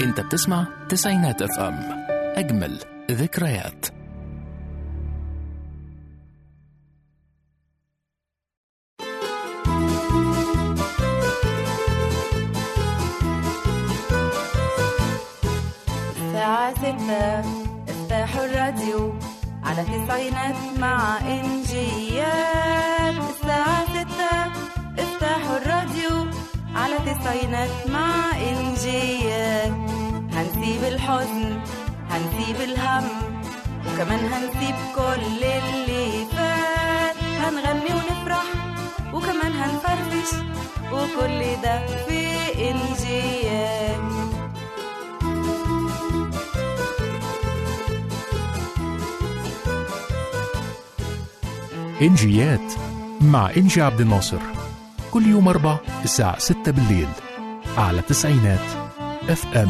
انت بتسمع تسعينات اف ام اجمل ذكريات الساعة ستة افتحوا الراديو على تسعينات مع إنجيات الساعة ستة افتحوا الراديو على تسعينات مع إنجيات هنسيب الحزن هنسيب الهم وكمان هنسيب كل اللي فات هنغني ونفرح وكمان هنفرفش وكل ده في إنجيات انجيات مع انجي عبد الناصر كل يوم اربع الساعة 6 بالليل على تسعينات اف ام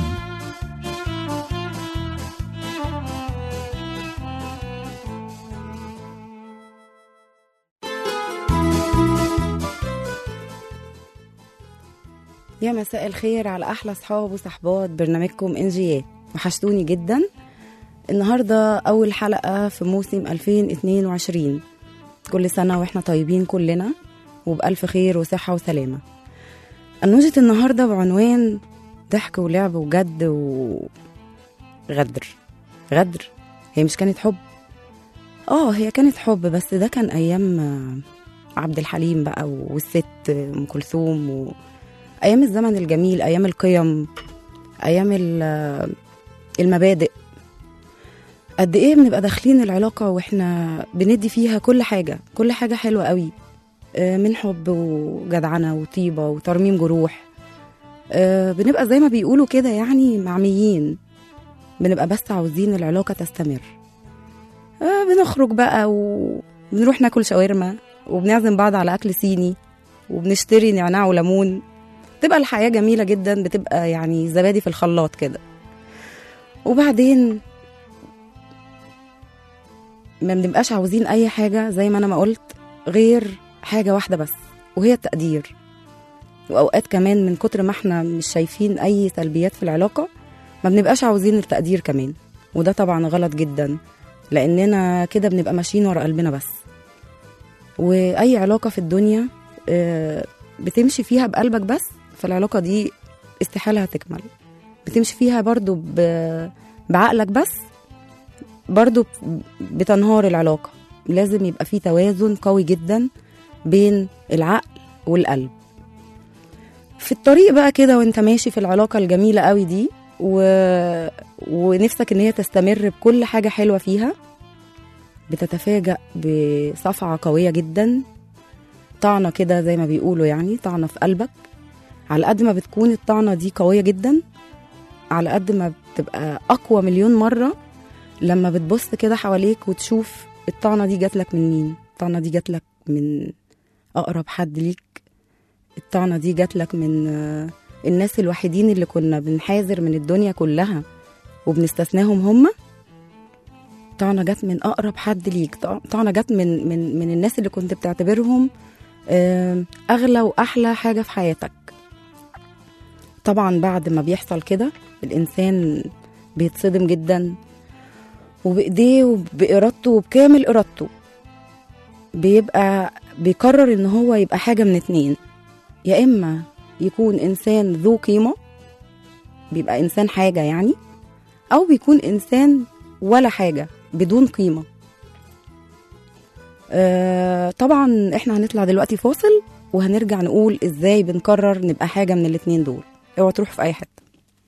يا مساء الخير على احلى اصحاب وصحبات برنامجكم انجيات وحشتوني جدا النهارده اول حلقه في موسم 2022 كل سنه واحنا طيبين كلنا وبالف خير وصحه وسلامه انوجه النهارده بعنوان ضحك ولعب وجد وغدر غدر هي مش كانت حب اه هي كانت حب بس ده كان ايام آه، عبد الحليم بقى والست ام كلثوم و... ايام الزمن الجميل ايام القيم ايام ال- المبادئ قد ايه بنبقى داخلين العلاقه واحنا بندي فيها كل حاجه كل حاجه حلوه قوي آه، من حب وجدعنه وطيبه وترميم جروح آه، بنبقى زي ما بيقولوا كده يعني معميين بنبقى بس عاوزين العلاقه تستمر آه، بنخرج بقى وبنروح ناكل شاورما وبنعزم بعض على اكل صيني وبنشتري نعناع وليمون بتبقى الحياة جميلة جدا بتبقى يعني زبادي في الخلاط كده وبعدين ما بنبقاش عاوزين أي حاجة زي ما أنا ما قلت غير حاجة واحدة بس وهي التقدير وأوقات كمان من كتر ما احنا مش شايفين أي سلبيات في العلاقة ما بنبقاش عاوزين التقدير كمان وده طبعا غلط جدا لأننا كده بنبقى ماشيين ورا قلبنا بس وأي علاقة في الدنيا آه، بتمشي فيها بقلبك بس فالعلاقة دي استحالة هتكمل بتمشي فيها برضو ب... بعقلك بس برضو بتنهار العلاقة لازم يبقى في توازن قوي جدا بين العقل والقلب في الطريق بقى كده وانت ماشي في العلاقة الجميلة قوي دي و... ونفسك ان هي تستمر بكل حاجة حلوة فيها بتتفاجأ بصفعة قوية جدا طعنة كده زي ما بيقولوا يعني طعنة في قلبك على قد ما بتكون الطعنة دي قوية جدا على قد ما بتبقى أقوى مليون مرة لما بتبص كده حواليك وتشوف الطعنة دي جاتلك من مين الطعنة دي جاتلك من أقرب حد ليك الطعنة دي جاتلك من آه، الناس الوحيدين اللي كنا بنحاذر من الدنيا كلها وبنستثناهم هما طعنة جت من أقرب حد ليك طعنة جت من من من الناس اللي كنت بتعتبرهم آم، أغلى وأحلى حاجة في حياتك طبعا بعد ما بيحصل كده الإنسان بيتصدم جدا وبإيديه وبإرادته وبكامل إرادته بيبقى بيقرر إن هو يبقى حاجة من اتنين يا إما يكون إنسان ذو قيمة بيبقى إنسان حاجة يعني أو بيكون إنسان ولا حاجة بدون قيمة آه طبعا احنا هنطلع دلوقتي فاصل وهنرجع نقول ازاي بنقرر نبقى حاجة من الاتنين دول اوعوا تروحوا في اي حتة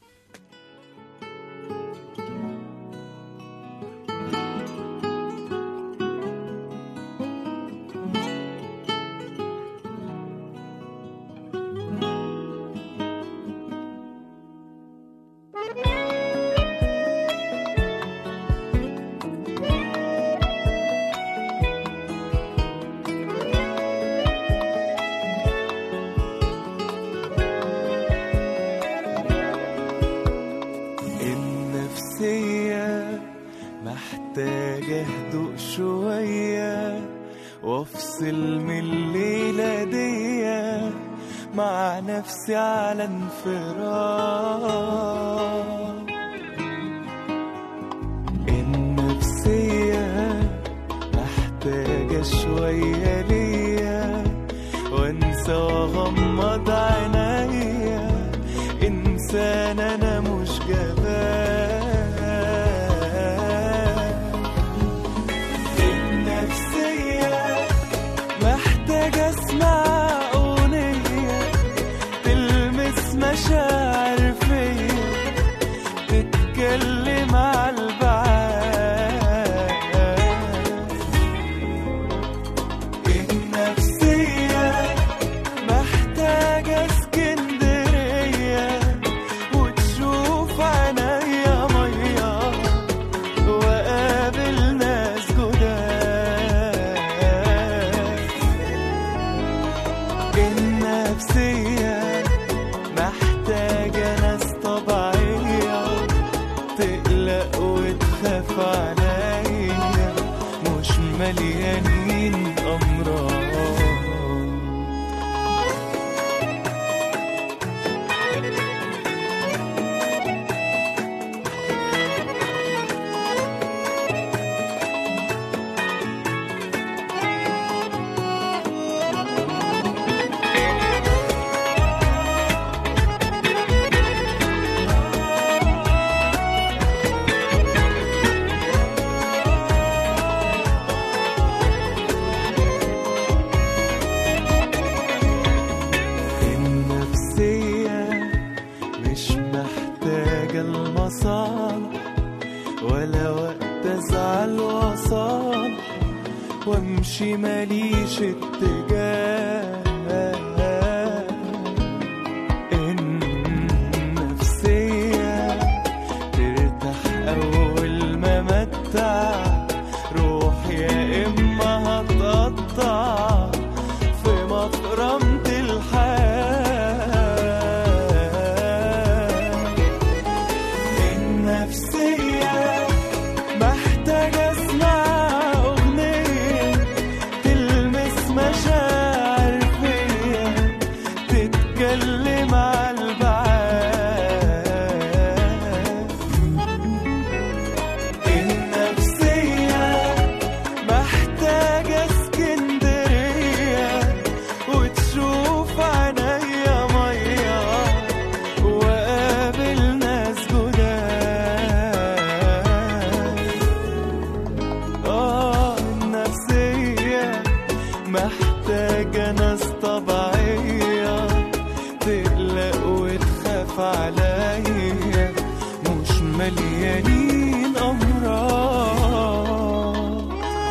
النفسية محتاجة هدوء شوية وافصل من الليلة دي مع نفسي على انفراد النفسية محتاجة شوية ليا وانسى واغمض عينيا انسان انا مش جبان النفسية محتاجة اسمع اغنية تلمس مشاعر فيا تتكلم على البعاد النفسية محتاجة اسكندرية وتشوف عينيا مية وقابل ناس جداد النفسية محتاجة ناس طبيعية تقلق وتخاف عليا مش مليانين أمراض النفسية مش محتاجة المصالح ولا وقت أزعل وأصالح وأمشي ماليش اتجاه النفسية ترتاح أول ما متع روح يا إما هتقطع في مفرمة الحياة النفسية محتاجة اسمع أغنية تلمس مشاعر فيا تتكلم على البعاد النفسية محتاجة اسكندرية وتشوف عينيا مية وقابل ناس جداد اه النفسية محتاجة ناس طبيعية تقلق وتخاف عليا مش مليانين أمراض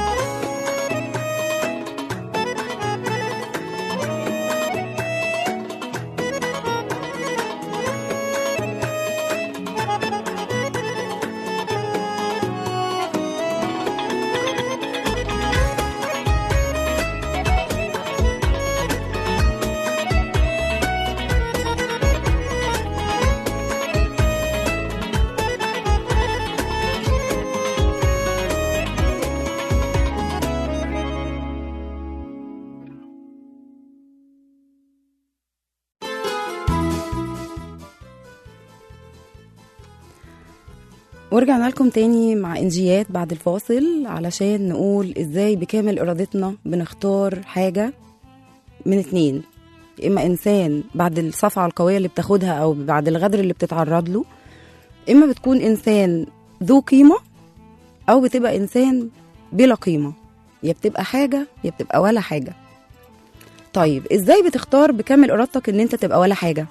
ورجعنا لكم تاني مع انجيات بعد الفاصل علشان نقول ازاي بكامل ارادتنا بنختار حاجة من اتنين يا اما انسان بعد الصفعة القوية اللي بتاخدها او بعد الغدر اللي بتتعرض له اما بتكون انسان ذو قيمة او بتبقى انسان بلا قيمة يا بتبقى حاجة يا بتبقى ولا حاجة طيب ازاي بتختار بكامل ارادتك ان انت تبقى ولا حاجة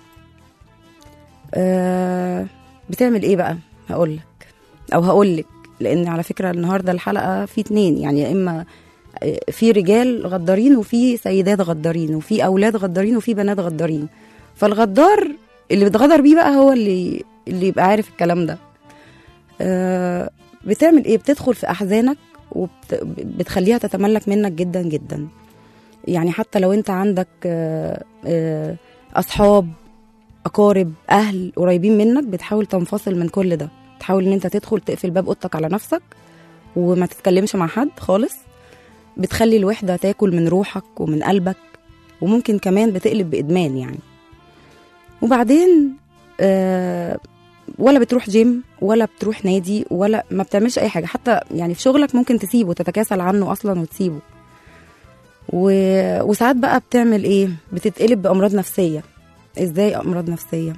آه بتعمل ايه بقى هقولك او هقولك لان على فكره النهارده الحلقه في اتنين يعني يا اما في رجال غدارين وفي سيدات غدارين وفي اولاد غدارين وفي بنات غدارين فالغدار اللي بتغدر بيه بقى هو اللي اللي يبقى عارف الكلام ده آه بتعمل ايه بتدخل في احزانك وبتخليها تتملك منك جدا جدا يعني حتى لو انت عندك آه آه اصحاب اقارب اهل قريبين منك بتحاول تنفصل من كل ده تحاول ان انت تدخل تقفل باب اوضتك على نفسك وما تتكلمش مع حد خالص بتخلي الوحده تاكل من روحك ومن قلبك وممكن كمان بتقلب بإدمان يعني وبعدين آه ولا بتروح جيم ولا بتروح نادي ولا ما بتعملش اي حاجه حتى يعني في شغلك ممكن تسيبه تتكاسل عنه اصلا وتسيبه و... وساعات بقى بتعمل ايه بتتقلب بامراض نفسيه ازاي امراض نفسيه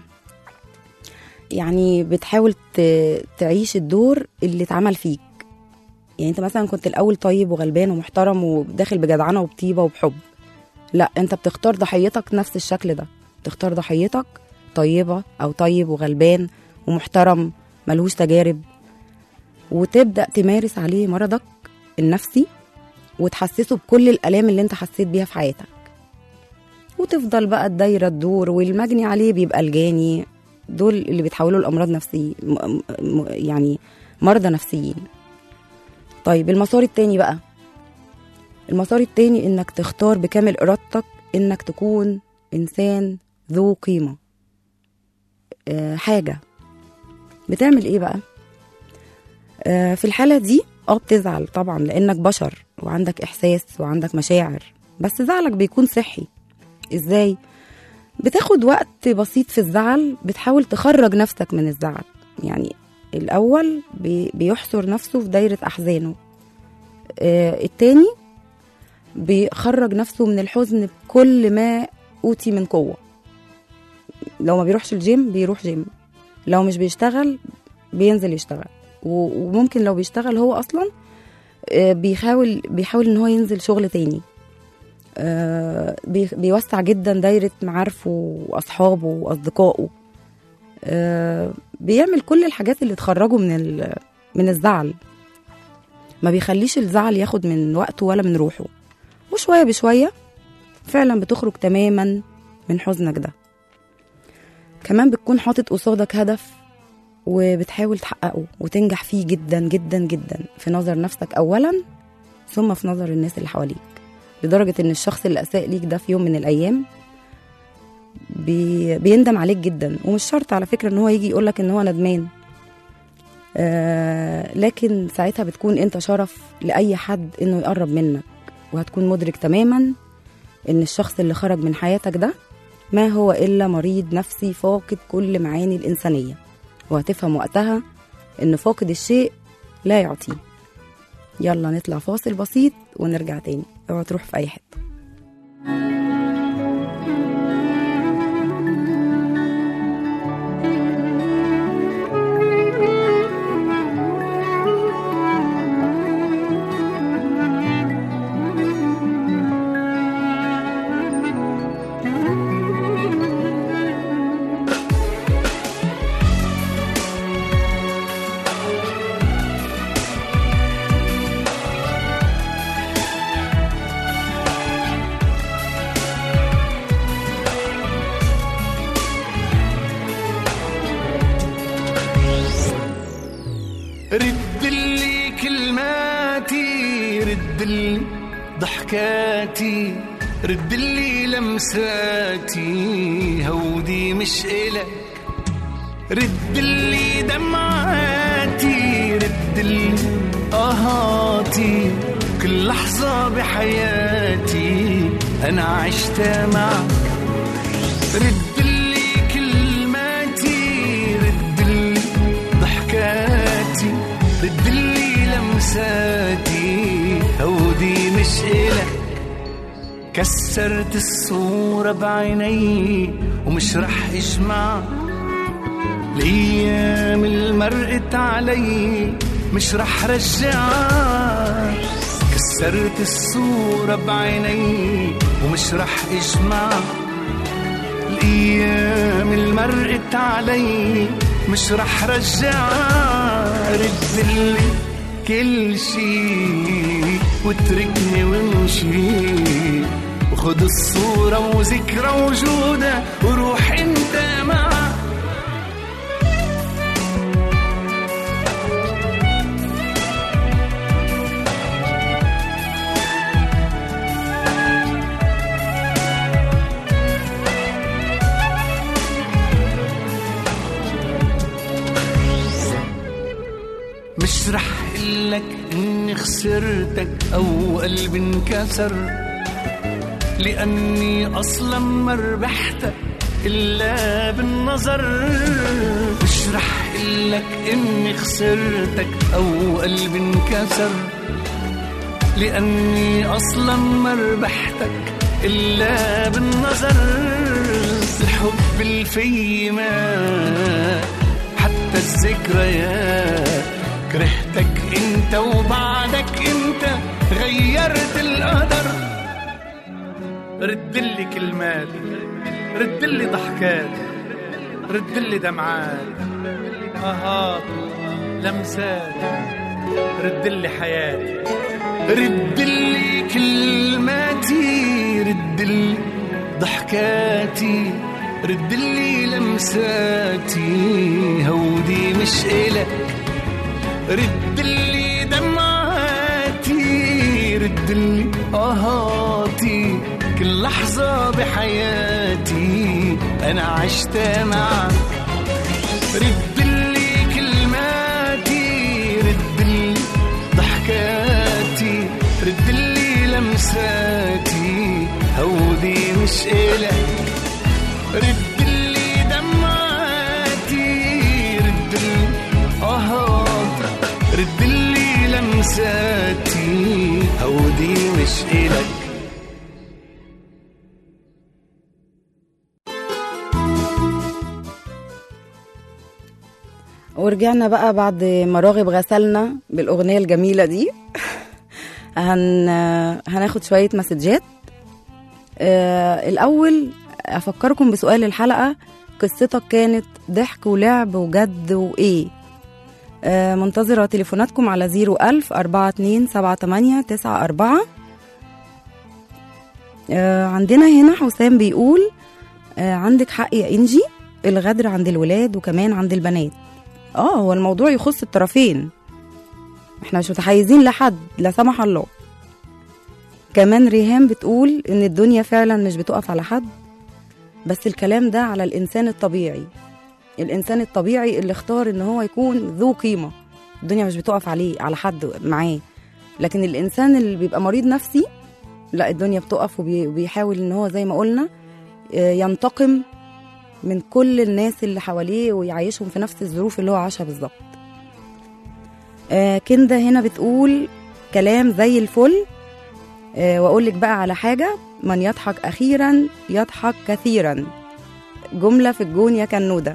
يعني بتحاول ت... تعيش الدور اللي اتعمل فيك يعني انت مثلا كنت الاول طيب وغلبان ومحترم وداخل بجدعنه وبطيبه وبحب لا انت بتختار ضحيتك نفس الشكل ده بتختار ضحيتك طيبه او طيب وغلبان ومحترم ملهوش تجارب وتبدا تمارس عليه مرضك النفسي وتحسسه بكل الالام اللي انت حسيت بيها في حياتك وتفضل بقى الدايره تدور والمجني عليه بيبقى الجاني دول اللي بيتحولوا لامراض نفسيه م- م- يعني مرضى نفسيين طيب المسار التاني بقى المسار التاني انك تختار بكامل ارادتك انك تكون انسان ذو قيمه آه، حاجه بتعمل ايه بقى آه، في الحاله دي اه بتزعل طبعا لانك بشر وعندك احساس وعندك مشاعر بس زعلك بيكون صحي ازاي بتاخد وقت بسيط في الزعل بتحاول تخرج نفسك من الزعل يعني الاول بي- بيحصر نفسه في دايره احزانه آه، التاني بيخرج نفسه من الحزن بكل ما اوتي من قوه لو ما بيروحش الجيم بيروح جيم لو مش بيشتغل بينزل يشتغل و- وممكن لو بيشتغل هو اصلا آه، بيحاول بيحاول ان هو ينزل شغل تاني آه، بي- بيوسع جدا دايرة معارفه وأصحابه وأصدقائه آه، بيعمل كل الحاجات اللي تخرجه من ال- من الزعل ما بيخليش الزعل ياخد من وقته ولا من روحه وشوية بشوية فعلا بتخرج تماما من حزنك ده كمان بتكون حاطط قصادك هدف وبتحاول تحققه وتنجح فيه جدا جدا جدا في نظر نفسك أولا ثم في نظر الناس اللي حواليك لدرجة إن الشخص اللي أساء ليك ده في يوم من الأيام بي... بيندم عليك جدا ومش شرط على فكرة إن هو يجي يقولك إن هو ندمان آه لكن ساعتها بتكون أنت شرف لأي حد إنه يقرب منك وهتكون مدرك تماما إن الشخص اللي خرج من حياتك ده ما هو إلا مريض نفسي فاقد كل معاني الإنسانية وهتفهم وقتها إن فاقد الشيء لا يعطيه يلا نطلع فاصل بسيط ونرجع تاني اوعى تروح في أي حتة رد لي كلماتي رد لي ضحكاتي رد لي لمساتي هودي مش إلك رد لي دمعاتي رد لي آهاتي كل لحظة بحياتي أنا عشتها معك رد لي كلماتي رد لي ضحكاتي رد لي لمساتي هودي مش إلك كسرت الصورة بعيني ومش رح اجمع الأيام اللي مرقت علي مش رح رجعها كسرت الصورة بعيني ومش رح اجمع الأيام اللي مرقت علي مش رح رجعها رد لي كل شي واتركني وامشي وخد الصورة وذكرى وجودها وروح انت معها مش رح قلك اني خسرتك او قلبي انكسر لأني أصلا ما ربحتك إلا بالنظر مش رح قلك إني خسرتك أو قلبي انكسر لأني أصلا ما ربحتك إلا بالنظر الحب الفي ما حتى الذكريات كرهتك انت وبعدك انت غيرت القدر ردلي كلماتي ردلي ضحكاتي ردلي دمعاتي اهات لمساتي ردلي حياتي ردلي كلماتي ردلي ضحكاتي ردلي لمساتي هودي مش إلك ردلي دمعاتي ردلي آهاتي كل لحظة بحياتي أنا عشتها معك ردلي كلماتي ردلي ضحكاتي ردلي لمساتي هودي مش إلك ردلي دمعاتي ردلي آهاتي ردلي لمساتي هودي مش إلك ورجعنا بقى بعد ما راغب غسلنا بالأغنية الجميلة دي هن... هناخد شوية مسجات آه الأول أفكركم بسؤال الحلقة قصتك كانت ضحك ولعب وجد وإيه آه منتظرة تليفوناتكم على 01000 42 78 94 آه عندنا هنا حسام بيقول آه عندك حق يا إنجي الغدر عند الولاد وكمان عند البنات اه هو الموضوع يخص الطرفين احنا مش متحيزين لحد لا سمح الله كمان ريهام بتقول ان الدنيا فعلا مش بتقف على حد بس الكلام ده على الانسان الطبيعي الانسان الطبيعي اللي اختار ان هو يكون ذو قيمه الدنيا مش بتقف عليه على حد معاه لكن الانسان اللي بيبقى مريض نفسي لا الدنيا بتقف وبي- وبيحاول ان هو زي ما قلنا آه، ينتقم من كل الناس اللي حواليه ويعيشهم في نفس الظروف اللي هو عاشها بالظبط آه كندا هنا بتقول كلام زي الفل آه واقول لك بقى على حاجه من يضحك اخيرا يضحك كثيرا جمله في الجون يا كنوده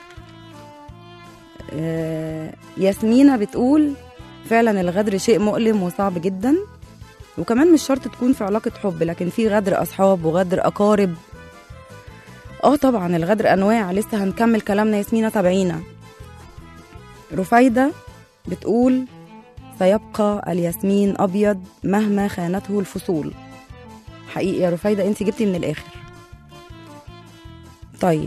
آه ياسمينة بتقول فعلا الغدر شيء مؤلم وصعب جدا وكمان مش شرط تكون في علاقة حب لكن في غدر أصحاب وغدر أقارب اه طبعا الغدر انواع لسه هنكمل كلامنا ياسمينة تابعينا رفايدة بتقول سيبقى الياسمين ابيض مهما خانته الفصول حقيقي يا رفايدة انت جبتي من الاخر طيب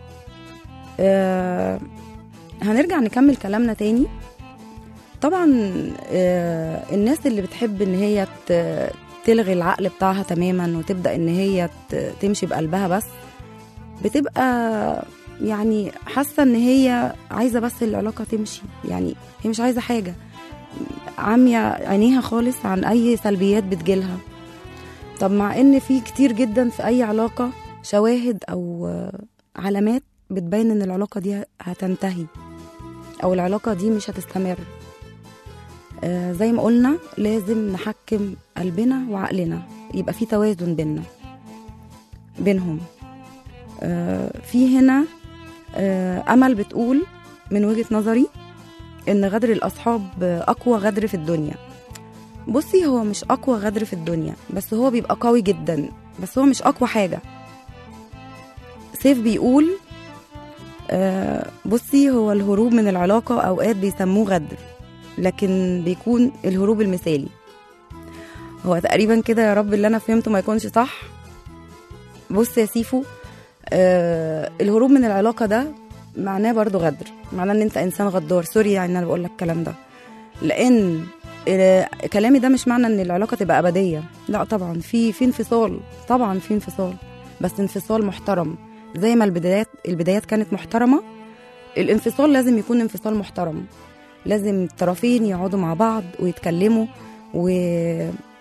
آه هنرجع نكمل كلامنا تاني طبعا آه الناس اللي بتحب ان هي ت- تلغي العقل بتاعها تماما وتبدا ان هي ت- تمشي بقلبها بس بتبقى يعني حاسه ان هي عايزه بس العلاقه تمشي يعني هي مش عايزه حاجه عاميه عينيها خالص عن اي سلبيات بتجيلها طب مع ان في كتير جدا في اي علاقه شواهد او آه، علامات بتبين ان العلاقه دي هتنتهي او العلاقه دي مش هتستمر آه، زي ما قلنا لازم نحكم قلبنا وعقلنا يبقى في توازن بيننا بينهم آه، في هنا آه، امل بتقول من وجهه نظري ان غدر الاصحاب اقوى غدر في الدنيا بصي هو مش اقوى غدر في الدنيا بس هو بيبقى قوي جدا بس هو مش اقوى حاجه سيف بيقول آه، بصي هو الهروب من العلاقه اوقات بيسموه غدر لكن بيكون الهروب المثالي هو تقريبا كده يا رب اللي انا فهمته ما يكونش صح بص يا سيفو آه الهروب من العلاقة ده معناه برضو غدر معناه ان انت انسان غدار سوري يعني انا بقول لك الكلام ده لان آه كلامي ده مش معنى ان العلاقة تبقى ابدية لا طبعا في في انفصال طبعا في انفصال بس انفصال محترم زي ما البدايات البدايات كانت محترمة الانفصال لازم يكون انفصال محترم لازم الطرفين يقعدوا مع بعض ويتكلموا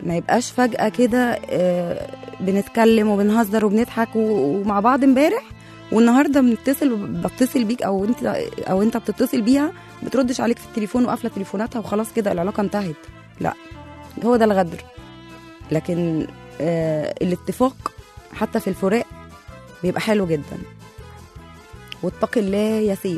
ما يبقاش فجأة كده آه، بنتكلم وبنهزر وبنضحك و- ومع بعض امبارح والنهارده بنتصل بتصل بيك او انت او انت بتتصل بيها بتردش عليك في التليفون وقافله تليفوناتها وخلاص كده العلاقه انتهت لا هو ده الغدر لكن آه الاتفاق حتى في الفراق بيبقى حلو جدا واتق الله يا سيف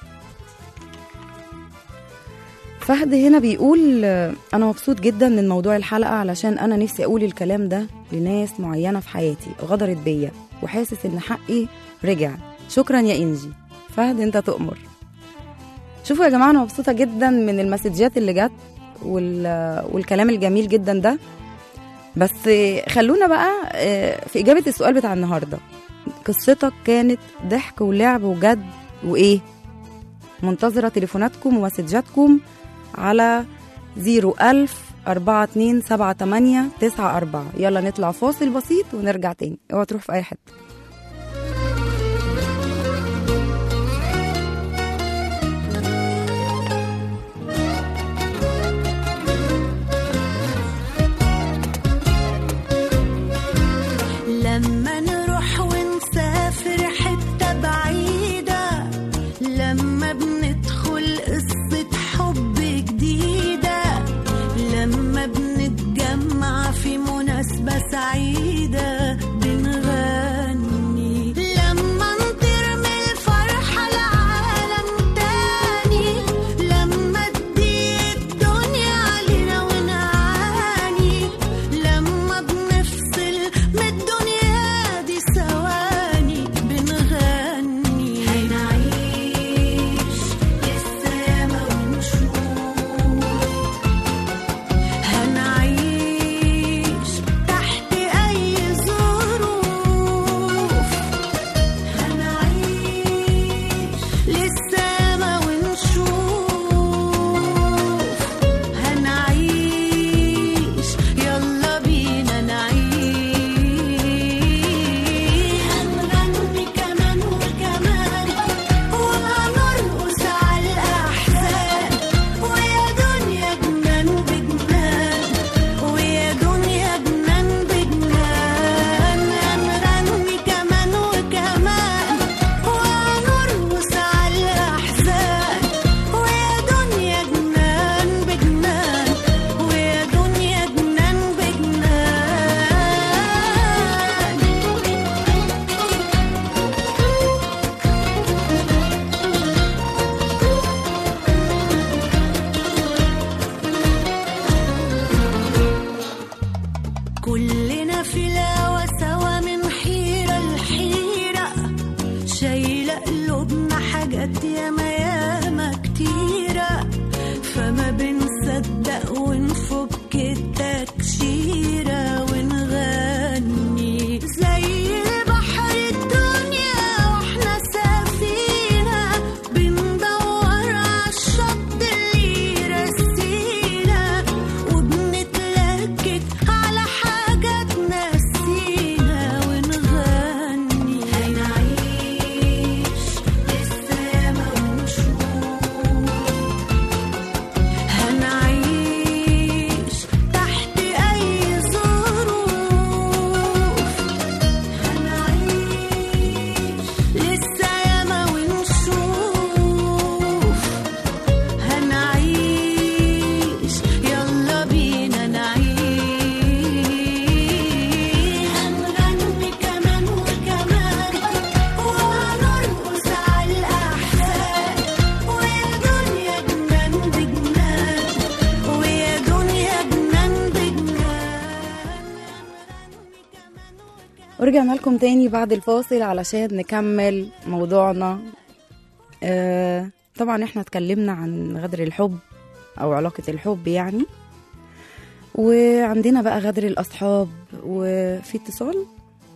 فهد هنا بيقول آه، انا مبسوط جدا من موضوع الحلقه علشان انا نفسي اقول الكلام ده لناس معينه في حياتي غدرت بيا وحاسس ان حقي رجع شكرا يا انجي فهد انت تؤمر شوفوا يا جماعه انا مبسوطه جدا من المسجات اللي جت وال... والكلام الجميل جدا ده بس خلونا بقى آه، في اجابه السؤال بتاع النهارده قصتك كانت ضحك ولعب وجد وايه منتظره تليفوناتكم ومسجاتكم على 01000 4278 94 يلا نطلع فاصل بسيط ونرجع تاني اوعى تروح في اي حته لما نروح ونسافر حتة بعيدة لما بندخل قصة حب جديدة لما بنتجمع في مناسبة سعيدة بنغني لما نطير من الفرحة لعالم تاني لما تضيق الدنيا علينا ونعاني لما بنفصل من الدنيا دي ثواني بنغني هنعيش للسما ونشوف هنعيش تحت أي ظروف هنعيش للسما ونشوف هنعيش يلا بينا نعيش هنغني كمان وكمان وهنرقص على الأحزان ويا دنيا جنان بجنان ويا دنيا جنان بجنان هنغني كمان وكمان وهنرقص على الأحزان ويا دنيا جنان بجنان ويا دنيا جنان بجنان كلنا في الهوا سوا من حيرة لحيرة شايلة قلوبنا حاجات ياما ياما كتيرة فما بنصدق ونفك التكشيرة ونغني زي البحر الدنيا واحنا سفينة بندور عالشط اللي يرسينا وبنتلكك على حاجة تنسينا ونغني هنعيش للسما ونشوف هنعيش تحت أي ظروف هنعيش للسما ونشوف هنعيش يلا بينا نعيش هنغني كمان وكمان وهنرقص على الأحزان ويا دنيا جنان بجنان ويا دنيا جنان بجنان ورجعنا لكم تاني بعد الفاصل علشان نكمل موضوعنا آه طبعا احنا اتكلمنا عن غدر الحب او علاقة الحب يعني وعندنا بقى غدر الاصحاب وفي اتصال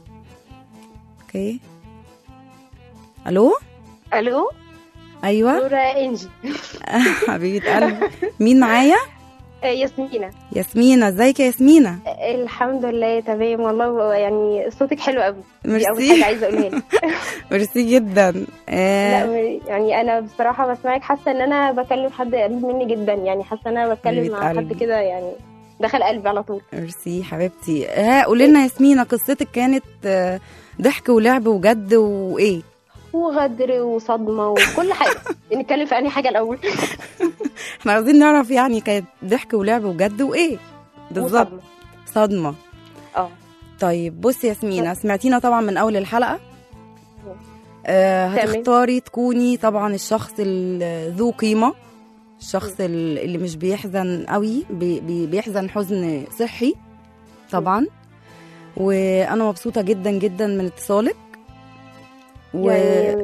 اوكي الو الو ايوه نورة انجي حبيبة قلبي مين معايا آه، ياسمينة ياسمينة ازيك يا ياسمينة آه، الحمد لله تمام والله يعني صوتك حلو قوي دي اول ميرسي. حاجة عايزة اقولها لك ميرسي جدا آه لا يعني انا بصراحة بسمعك حاسة ان انا بكلم حد قريب مني جدا يعني حاسة ان انا بتكلم حبيبة مع حد قلبي. كده يعني دخل قلبي على طول ميرسي حبيبتي ها قولي لنا ياسمينة قصتك كانت آه، ضحك ولعب وجد وايه وغدر وصدمه وكل حاجه نتكلم في انهي حاجه الاول احنا عاوزين نعرف يعني كانت ضحك ولعب وجد وايه بالظبط وصدمة. صدمة اه طيب بصي يا ياسمينة سمعتينا طبعا من اول الحلقة آه تمام. هتختاري تكوني طبعا الشخص ال- ذو قيمة الشخص ال- اللي مش بيحزن قوي بي بي بيحزن حزن صحي طبعا وانا مبسوطة جدا جدا من اتصالك و يعني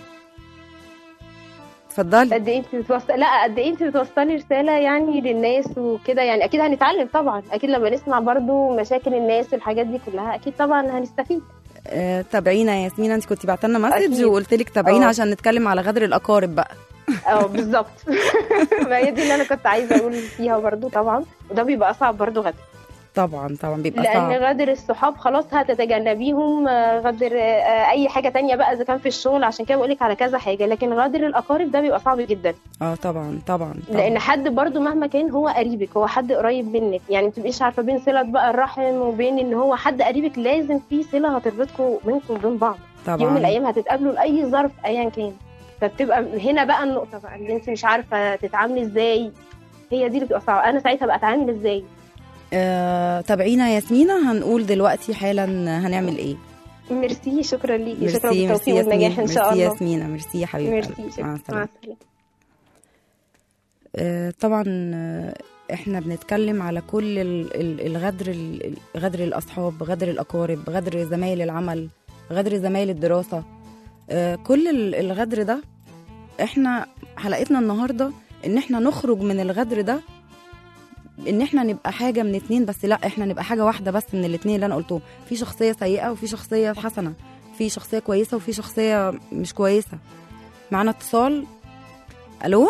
اتفضلي قد ايه انت بتوصل لا قد ايه انت بتوصلي رساله يعني للناس وكده يعني اكيد هنتعلم طبعا اكيد لما نسمع برضو مشاكل الناس والحاجات دي كلها اكيد طبعا هنستفيد آه، تابعينا يا ياسمين انت كنت بعت لنا مسج أكيد. وقلت لك تابعينا آه. عشان نتكلم على غدر الاقارب بقى اه بالظبط ما هي دي اللي انا كنت عايزه اقول فيها برضو طبعا وده بيبقى صعب برضو غدر طبعا طبعا بيبقى لان صعب غدر الصحاب خلاص هتتجنبيهم آه، غدر آه، اي حاجه تانية بقى اذا كان في الشغل عشان كده بقول لك على كذا حاجه لكن غدر الاقارب ده بيبقى صعب جدا اه طبعا طبعا, طبعا. لان حد برضو مهما كان هو قريبك هو حد قريب منك يعني ما بتبقيش عارفه بين صله بقى الرحم وبين ان هو حد قريبك لازم في صله هتربطكم منكم وبين بعض طبعا يوم من الايام هتتقابلوا لاي ظرف ايا كان فبتبقى هنا بقى النقطه بقى اللي انت مش عارفه تتعاملي ازاي هي دي اللي بتبقى صعبه انا ساعتها بقى اتعامل ازاي آه، تابعينا يا ياسمينة هنقول دلوقتي حالا هنعمل ايه ميرسي شكرا ليكي شكرا ميرسي ميرسي بالتوفيق ياسمين والنجاح ان شاء ميرسي الله ياسمينة ميرسي يا حبيبتي ميرسي قلبي. شكرا مع مع السلامة السلامه آه، طبعا آه، احنا بنتكلم على كل ال- ال- الغدر ال- ال- غدر الاصحاب غدر الاقارب غدر زمايل العمل غدر زمايل الدراسه آه، كل ال- الغدر ده احنا حلقتنا النهارده ان احنا نخرج من الغدر ده ان احنا نبقى حاجه من اتنين بس لا احنا نبقى حاجه واحده بس من الاتنين اللي انا قلتهم في شخصيه سيئه وفي شخصيه حسنه في شخصيه كويسه وفي شخصيه مش كويسه معانا اتصال الو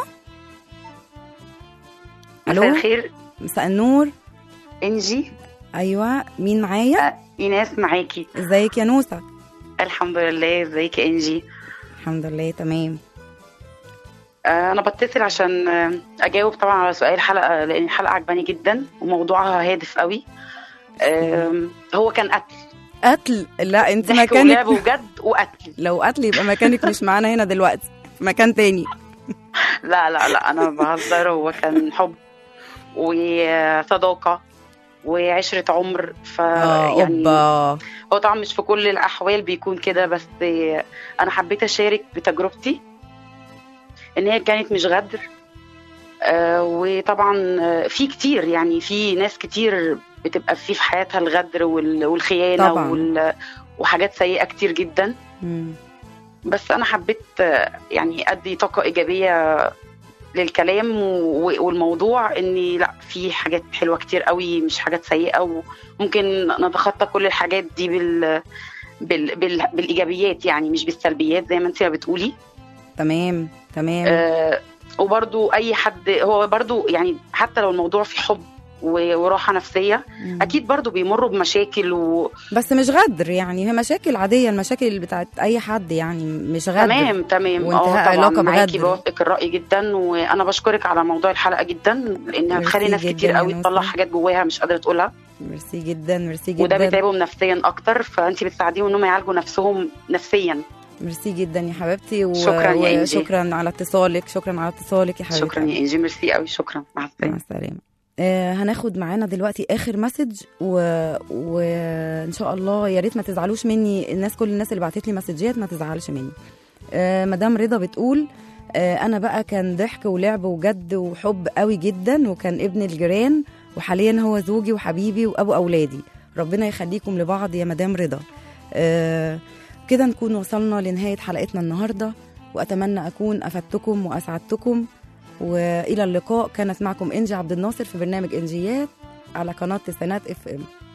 مساء الو الخير مساء النور انجي ايوه مين معايا ايناس معاكي ازيك يا نوسة الحمد لله ازيك يا انجي الحمد لله تمام آه، انا بتصل عشان آه، اجاوب طبعا على سؤال الحلقه لان الحلقه عجباني جدا وموضوعها هادف قوي آم، هو كان قتل قتل لا انت ضحك ولعب مكانك وجد وقتل لو قتل يبقى مكانك مش معانا هنا دلوقتي في مكان تاني لا لا لا انا بهزر هو كان حب وصداقه وعشرة عمر ف اه يعني اوبا هو طبعا مش في كل الاحوال بيكون كده بس انا حبيت اشارك بتجربتي ان هي كانت مش غدر آه، وطبعا آه، في كتير يعني في ناس كتير بتبقى في في حياتها الغدر وال- والخيانه طبعاً. وال- وحاجات سيئه كتير جدا مم. بس انا حبيت آه، يعني ادي طاقه ايجابيه للكلام و- والموضوع اني لا في حاجات حلوه كتير قوي مش حاجات سيئه وممكن نتخطى كل الحاجات دي بال بال بال بالايجابيات يعني مش بالسلبيات زي ما انت بتقولي تمام تمام آه وبرضو اي حد هو برضو يعني حتى لو الموضوع فيه حب و- وراحه نفسيه مم. اكيد برضو بيمروا بمشاكل و... بس مش غدر يعني هي مشاكل عاديه المشاكل اللي بتاعت اي حد يعني مش غدر تمام تمام وانتهاء اه علاقة طبعا معاكي بغدر. بوافقك الراي جدا وانا بشكرك على موضوع الحلقه جدا لانها ميرسي بتخلي ناس جداً كتير يا قوي تطلع نوسة. حاجات جواها مش قادره تقولها ميرسي جدا ميرسي جدا وده بيتعبهم نفسيا اكتر فانت بتساعديهم انهم يعالجوا نفسهم نفسيا ميرسي جدا يا حبيبتي و... شكراً يا إنجي. وشكرا على اتصالك شكرا على اتصالك يا حبيبتي شكرا يا انجي ميرسي قوي شكرا مع مع السلامه السلامة آه هناخد معانا دلوقتي اخر مسج وان و... وإن شاء الله يا ريت ما تزعلوش مني الناس كل الناس اللي بعتت لي مسجات ما تزعلش مني آه مدام رضا بتقول آه انا بقى كان ضحك ولعب وجد وحب قوي جدا وكان ابن الجيران وحاليا هو زوجي وحبيبي وابو اولادي ربنا يخليكم لبعض يا مدام رضا آه كده نكون وصلنا لنهايه حلقتنا النهارده واتمنى اكون افدتكم واسعدتكم والى اللقاء كانت معكم انجي عبد الناصر في برنامج انجيات على قناه تسعينات اف ام